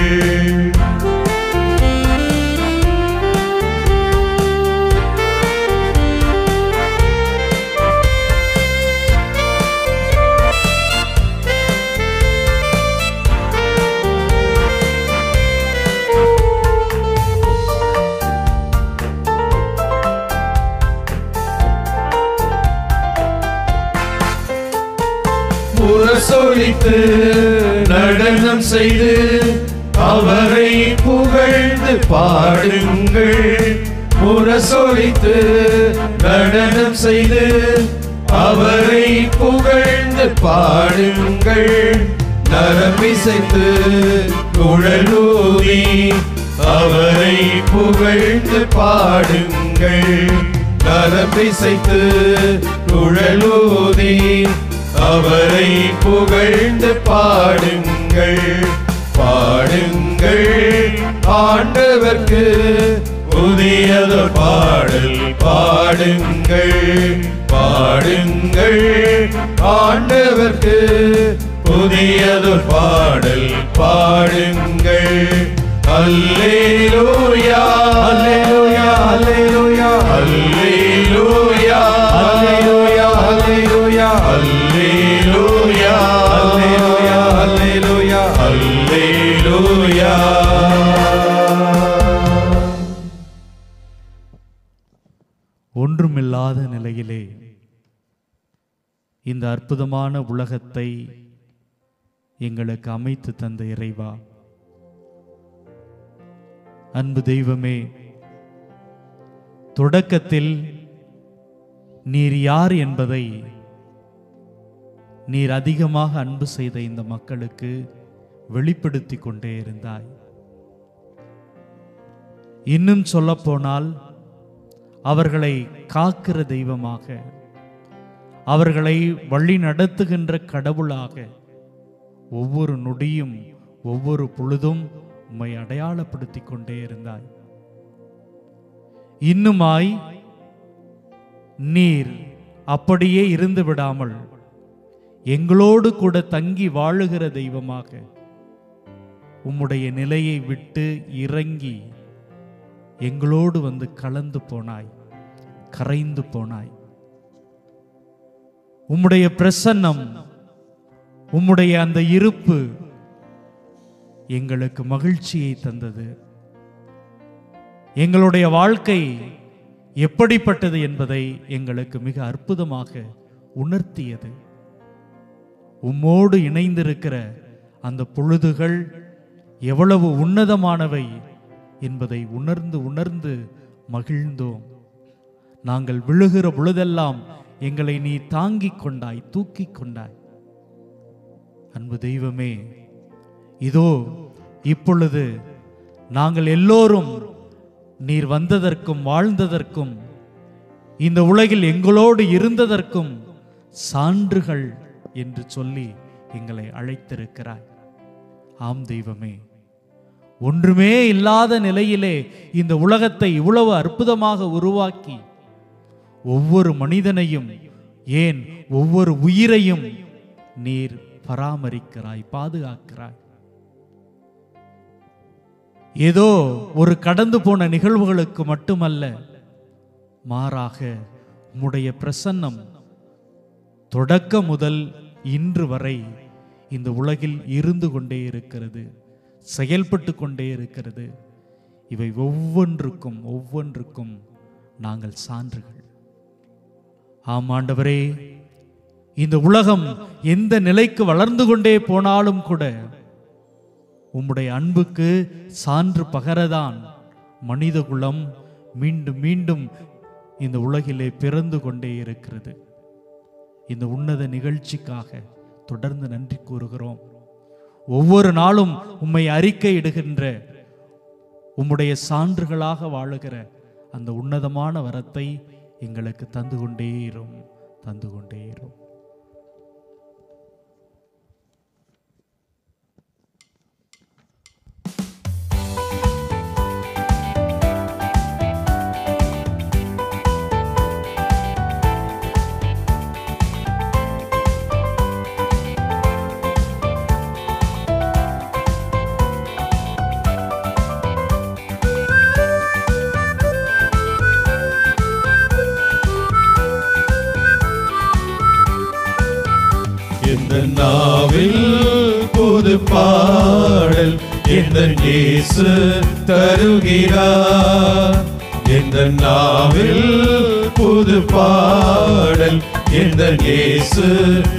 முரசொலித்து நடனம் செய்து அவரை புகழ்ந்து பாடுங்கள் முரசொலித்து நடனம் செய்து அவரை புகழ்ந்து பாடுங்கள் நரம்பிசைத்து குழலூதி அவரை புகழ்ந்து பாடுங்கள் நரம்பிசைத்து குழலூதி அவரை புகழ்ந்து பாடுங்கள் பாடுங்கள் ஆண்டவர்க்கு புதியது பாடல் பாடுங்கள் பாடுங்கள் ஆண்டவர்க்கு புதியது பாடல் பாடுங்கள் அல்லேலூயா அல்லேலூயா அல்லேலூயா அல்லேலூயா அல்லேலூயா அல்லேலூயா அல்லேலூயா அல்லேலூயா அல்லேலூயா அல்லேலூயா ஒன்றுமில்லாத நிலையிலே இந்த அற்புதமான உலகத்தை எங்களுக்கு அமைத்து தந்த இறைவா அன்பு தெய்வமே தொடக்கத்தில் நீர் யார் என்பதை நீர் அதிகமாக அன்பு செய்த இந்த மக்களுக்கு வெளிப்படுத்தி கொண்டே இருந்தாய் இன்னும் சொல்லப்போனால் அவர்களை காக்கிற தெய்வமாக அவர்களை வழி நடத்துகின்ற கடவுளாக ஒவ்வொரு நொடியும் ஒவ்வொரு பொழுதும் உம்மை அடையாளப்படுத்தி கொண்டே இருந்தாய் இன்னுமாய் நீர் அப்படியே இருந்து விடாமல் எங்களோடு கூட தங்கி வாழுகிற தெய்வமாக உம்முடைய நிலையை விட்டு இறங்கி எங்களோடு வந்து கலந்து போனாய் கரைந்து போனாய் உம்முடைய பிரசன்னம் உம்முடைய அந்த இருப்பு எங்களுக்கு மகிழ்ச்சியை தந்தது எங்களுடைய வாழ்க்கை எப்படிப்பட்டது என்பதை எங்களுக்கு மிக அற்புதமாக உணர்த்தியது உம்மோடு இணைந்திருக்கிற அந்த பொழுதுகள் எவ்வளவு உன்னதமானவை என்பதை உணர்ந்து உணர்ந்து மகிழ்ந்தோம் நாங்கள் விழுகிற பொழுதெல்லாம் எங்களை நீ தாங்கிக் கொண்டாய் தூக்கிக் கொண்டாய் அன்பு தெய்வமே இதோ இப்பொழுது நாங்கள் எல்லோரும் நீர் வந்ததற்கும் வாழ்ந்ததற்கும் இந்த உலகில் எங்களோடு இருந்ததற்கும் சான்றுகள் என்று சொல்லி எங்களை அழைத்திருக்கிறாய் ஆம் தெய்வமே ஒன்றுமே இல்லாத நிலையிலே இந்த உலகத்தை இவ்வளவு அற்புதமாக உருவாக்கி ஒவ்வொரு மனிதனையும் ஏன் ஒவ்வொரு உயிரையும் நீர் பராமரிக்கிறாய் பாதுகாக்கிறாய் ஏதோ ஒரு கடந்து போன நிகழ்வுகளுக்கு மட்டுமல்ல மாறாக உம்முடைய பிரசன்னம் தொடக்க முதல் இன்று வரை இந்த உலகில் இருந்து கொண்டே இருக்கிறது செயல்பட்டு கொண்டே இருக்கிறது இவை ஒவ்வொன்றுக்கும் ஒவ்வொன்றுக்கும் நாங்கள் சான்றுகள் ஆம் ஆண்டவரே இந்த உலகம் எந்த நிலைக்கு வளர்ந்து கொண்டே போனாலும் கூட உம்முடைய அன்புக்கு சான்று பகரதான் மனித குலம் மீண்டும் மீண்டும் இந்த உலகிலே பிறந்து கொண்டே இருக்கிறது இந்த உன்னத நிகழ்ச்சிக்காக தொடர்ந்து நன்றி கூறுகிறோம் ஒவ்வொரு நாளும் உம்மை அறிக்கை இடுகின்ற உம்முடைய சான்றுகளாக வாழுகிற அந்த உன்னதமான வரத்தை எங்களுக்கு தந்து கொண்டே இரும் தந்து கொண்டே இரும் இந்த நாவில் புது பாடல் இந்த இயேசு தருகிறார் இந்த நாவில் புது பாடல் இந்த இயேசு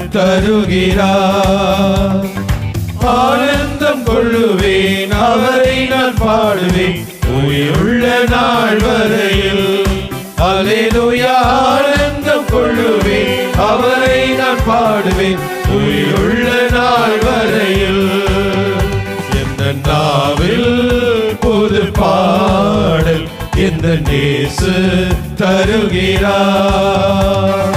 தருகிறார் ஆனந்தம் கொள்ளுவேன் அவரை நான் பாடுவேன் உயிருள்ள நாள் வரையில் அலேலுயா ஆனந்தம் கொள்ளுவேன் அவரை நான் பாடுவேன் உயிருள்ள நாள் வரையில் எந்த நாவில் புது பாடல் எந்த நேசு தருகிறார்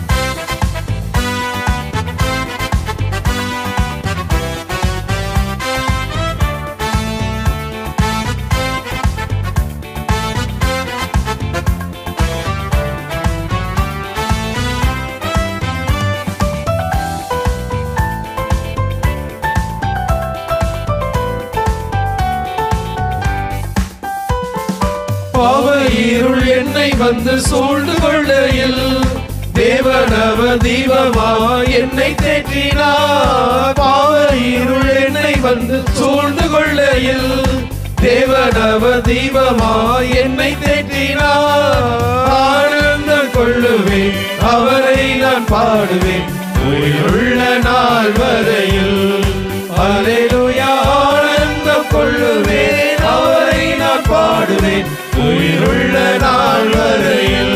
பாவ இருள் என்னை வந்து சூழ்ந்து கொள்ளையில் தேவனவ தீபமா என்னை தேற்றினார் பாவ இருள் என்னை வந்து சூழ்ந்து கொள்ளையில் தேவனவ தீபமா என்னை தேற்றினார் ஆனந்தம் கொள்ளுவேன் அவரை நான் பாடுவேன் உயிருள்ள நாள் வரையில் அலையிலுயா ஆனந்தம் கொள்ளுவேன் அவரை நான் பாடுவேன் உயிருள்ள நாள் வரையில்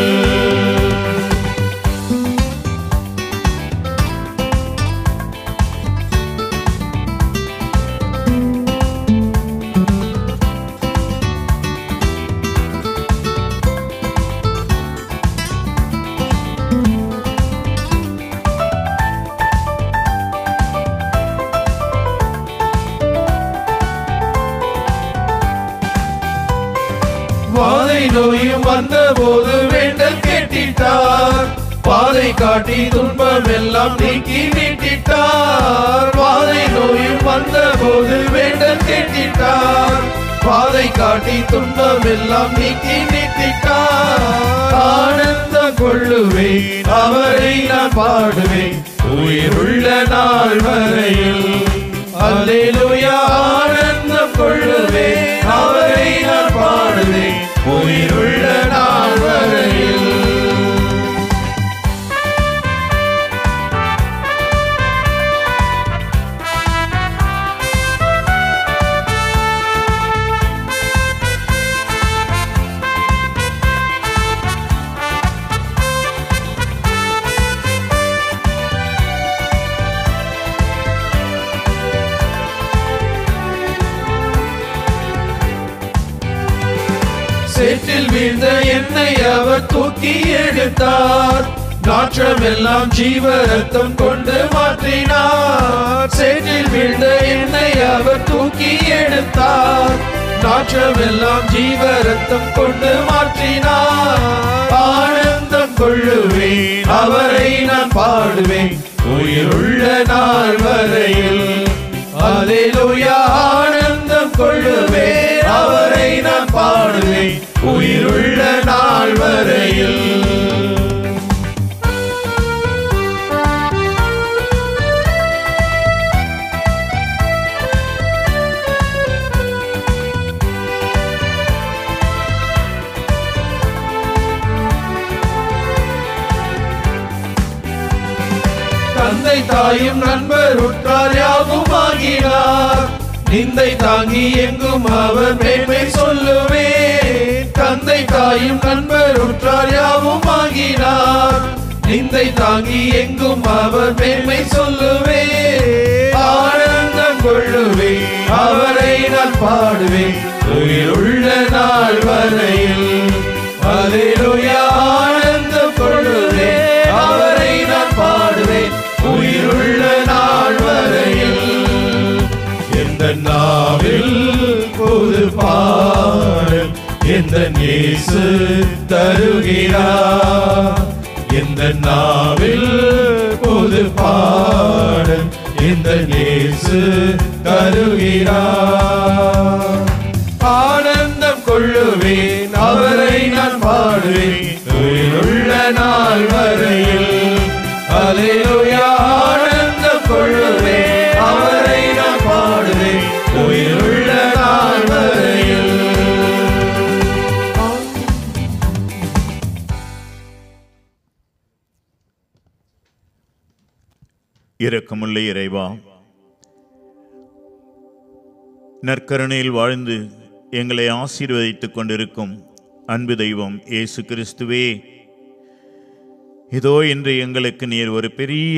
வாதை நோயும் வந்த போது வேண்டல் கேட்டிட்டார் பாதை காட்டி துன்பம் எல்லாம் நீக்கி மீட்டிட்டார் பாதை நோயும் வந்த போது வேண்டல் கேட்டிட்டார் பாதை காட்டி துன்பம் எல்லாம் நீக்கி நீட்டிட்டார் ஆனந்தம் கொள்ளுவேன் அவரை நான் பாடுவேன் உயிருள்ள நாள் வரையில் அல்லேலூயா ஆனந்தம் கொள்ளுவேன் அவரை நான் பாடுவேன் உயிருள்ள நாள் வரையில் சேற்றில் வீழ்ந்த என்னை அவர் தூக்கி எடுத்தார் நாற்றமெல்லாம் ஜீவ ரத்தம் கொண்டு மாற்றினார் சேற்றில் வீழ்ந்த என்னை அவர் தூக்கி எடுத்தார் நாற்றமெல்லாம் ஜீவ ரத்தம் கொண்டு மாற்றினார் ஆனந்தம் கொள்ளுவேன் அவரை நான் பாடுவேன் உயிருள்ள நாள் வரையில் அல்லேலூயா ஆனந்தம் கொள்ளுவேன் அவரை நான் பாடுவேன் உயிருள்ள நாள் வரையில் தந்தை தாயும் நண்பர் உற்றார் யாவும் ஆகினார் நிந்தை தாங்கி எங்கும் அவர் மேன்மை சொல்லுவேன் தந்தை தாயும் நண்பர் உற்றார் யாவும் ஆகினார் நிந்தை தாங்கி எங்கும் அவர் மேன்மை சொல்லுவேன் ஆனந்தம் கொள்ளுவேன் அவரை நான் பாடுவேன் உயிருள்ள நாள் வரையில் அல்லேலூயா ஆனந்தம் கொள்ளுவேன் அவரை நான் பாடுவேன் உயிருள்ள நாள் வரையில் எந்த நாவில் புது பாடல் எந்த நேசு தருகிறார் எந்த நாவில் புது பாடல் எந்த நேசு தருகிறார் ஆனந்தம் கொள்ளுவேன் அவரை நான் பாடுவேன் உயிருள்ள நாள் வரையில் அலையுயா ஆனந்தம் கொள்ளுவேன் அவரை நான் பாடுவேன் உயிருள்ள நாள் வரையில் இரக்கமுள்ள இறைவா நற்கருணையில் வாழ்ந்து எங்களை ஆசீர்வதித்துக் கொண்டிருக்கும் அன்பு தெய்வம் இயேசு கிறிஸ்துவே இதோ இன்று எங்களுக்கு நீர் ஒரு பெரிய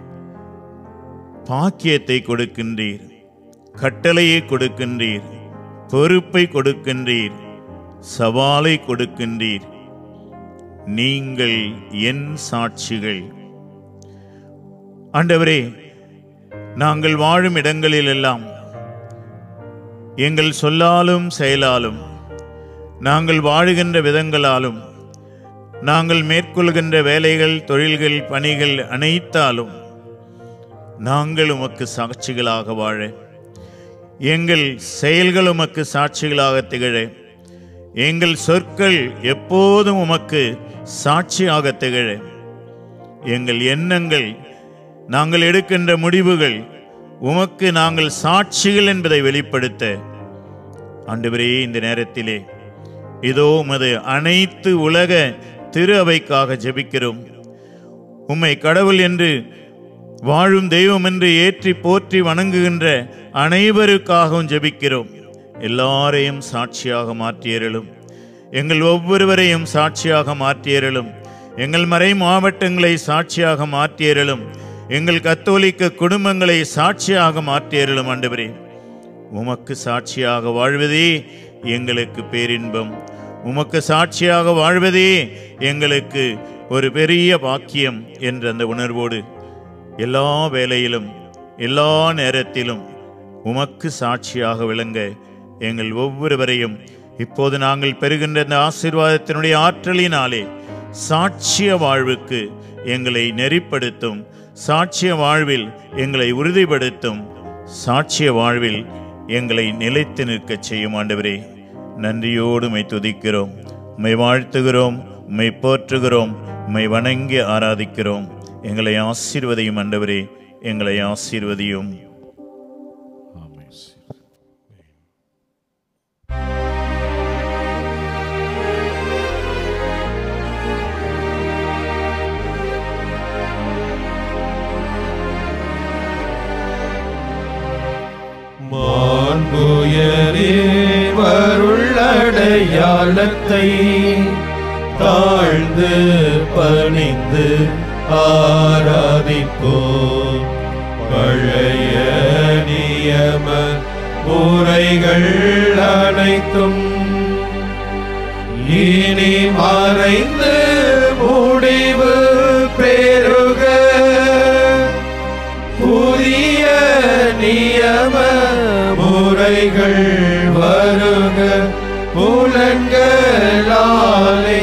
பாக்கியத்தை கொடுக்கின்றீர் கட்டளையை கொடுக்கின்றீர் பொறுப்பை கொடுக்கின்றீர் சவாலை கொடுக்கின்றீர் நீங்கள் என் சாட்சிகள் ஆண்டவரே நாங்கள் வாழும் இடங்களிலெல்லாம் எங்கள் சொல்லாலும் செயலாலும் நாங்கள் வாழுகின்ற விதங்களாலும் நாங்கள் மேற்கொள்கின்ற வேலைகள் தொழில்கள் பணிகள் அனைத்தாலும் நாங்கள் உமக்கு சாட்சிகளாக வாழ எங்கள் செயல்கள் உமக்கு சாட்சிகளாக திகழ எங்கள் சொற்கள் எப்போதும் உமக்கு சாட்சியாக திகழ எங்கள் எண்ணங்கள் நாங்கள் எடுக்கின்ற முடிவுகள் உமக்கு நாங்கள் சாட்சிகள் என்பதை வெளிப்படுத்த ஆண்டவரே இந்த நேரத்திலே இதோ உமது அனைத்து உலக திரு அவைக்காக ஜெபிக்கிறோம் உம்மை கடவுள் என்று வாழும் தெய்வம் என்று ஏற்றி போற்றி வணங்குகின்ற அனைவருக்காகவும் ஜெபிக்கிறோம் எல்லாரையும் சாட்சியாக மாற்றியருளும் எங்கள் ஒவ்வொருவரையும் சாட்சியாக மாற்றியருளும் எங்கள் மறை மாவட்டங்களை சாட்சியாக மாற்றியருளும் எங்கள் கத்தோலிக்க குடும்பங்களை சாட்சியாக மாற்றியருளும் ஆண்டவரே உமக்கு சாட்சியாக வாழ்வதே எங்களுக்கு பேரின்பம் உமக்கு சாட்சியாக வாழ்வதே எங்களுக்கு ஒரு பெரிய பாக்கியம் என்ற அந்த உணர்வோடு எல்லா வேளையிலும் எல்லா நேரத்திலும் உமக்கு சாட்சியாக விளங்க எங்கள் ஒவ்வொருவரையும் இப்போது நாங்கள் பெறுகின்ற இந்த ஆசீர்வாதத்தினுடைய ஆற்றலினாலே சாட்சிய வாழ்வுக்கு எங்களை நெறிப்படுத்தும் சாட்சிய வாழ்வில் எங்களை உறுதிப்படுத்தும் சாட்சிய வாழ்வில் எங்களை நிலைத்து நிற்கச் செய்யும் ஆண்டவரே நன்றியோடு உம்மை துதிக்கிறோம் உம்மை வாழ்த்துகிறோம் உம்மை போற்றுகிறோம் உம்மை வணங்கி ஆராதிக்கிறோம் எங்களை ஆசீர்வதியும் ஆண்டவரே எங்களை ஆசீர்வதியும் மாண்புயரே வருள்ளடையாளத்தை தாழ்ந்து பணிந்து ஆராதிப்போம் பழைய நியம முறைகள் அனைத்தும் இனி மறைந்து முடிவு பெருக புதிய நியம முறைகள் வருக புலன்களாலே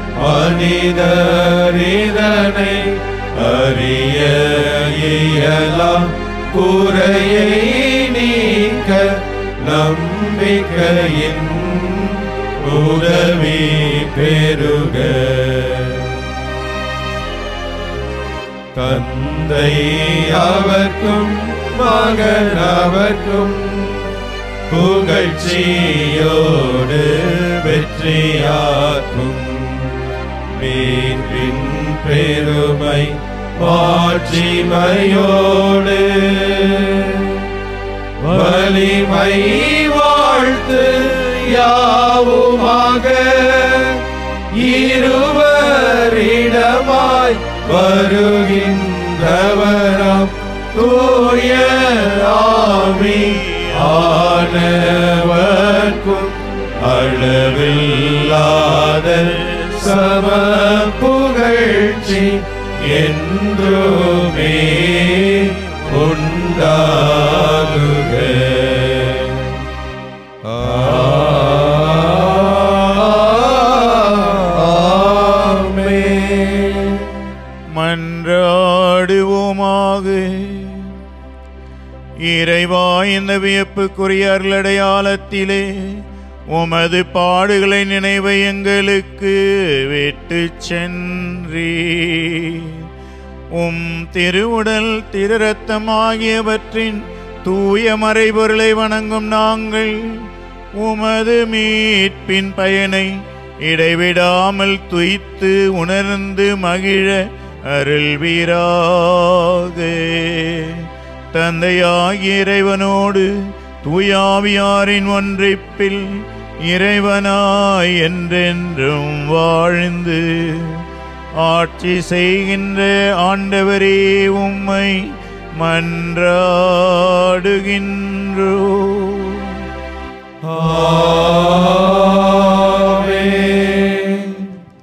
மனிதரிதனை அறிய இயலாம் குறையை நீக்க நம்பிக்கையின் உதவி பெருக தந்தை அவர்க்கும் மகன் அவர்க்கும் புகழ்ச்சியோடு வெற்றியாக்கும் மீன்பின் பெருமை மாட்சிமையோடு வலிமை வாழ்த்து யாவுமாக இருவரிடமாய் வருகின்றவராம் தூய ஆவி ஆனவர்க்கும் அளவில்லாத சம புகழ்ச்சி என்றுமே உண்டாகுக ஆமென். மன்றாடுவோமாக இறைவா இந்த வியப்புக்குரிய அருளடையாளத்திலே உமது பாடுகளை நினைவை எங்களுக்கு விட்டு சென்றீ உம் திருவுடல் திருரத்தம் ஆகியவற்றின் தூய மறைபொருளை வணங்கும் நாங்கள் உமது மீட்பின் பயனை இடைவிடாமல் துய்த்து உணர்ந்து மகிழ அருள்வீராக தந்தையாகிய இறைவனோடு தூயாவியாரின் ஒன்றிப்பில் இறைவனாய் என்றென்றும் வாழ்ந்து ஆட்சி செய்கின்ற ஆண்டவரே உம்மை மன்றாடுகின்றோ ஆமென்.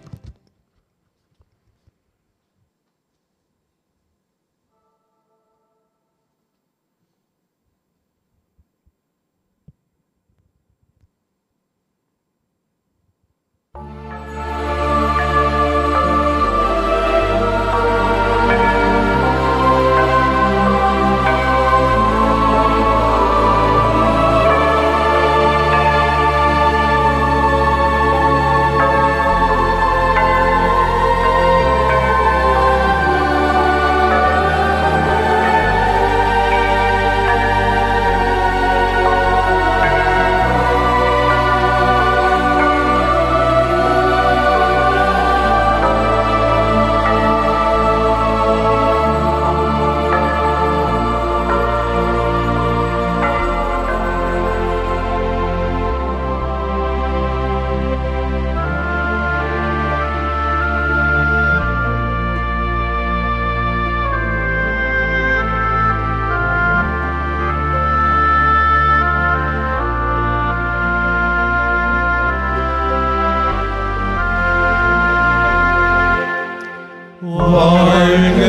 வாழ்க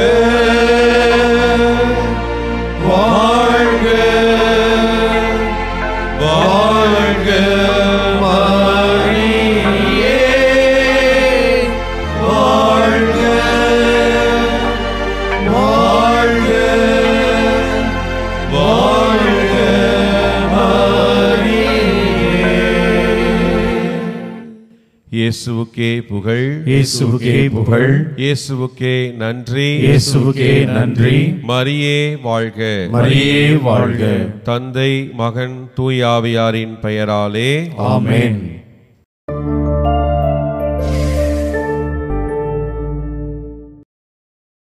வாழ்க வாழ்க மரியே வாழ்க இயேசுவுக்கே புகழ் இயேசுவுக்கே புகழ் இயேசுவுக்கே நன்றி இயேசுவுக்கே நன்றி மரியே வாழ்க மரியே வாழ்க தந்தை மகன் தூயாவியாரின் பெயராலே ஆமென்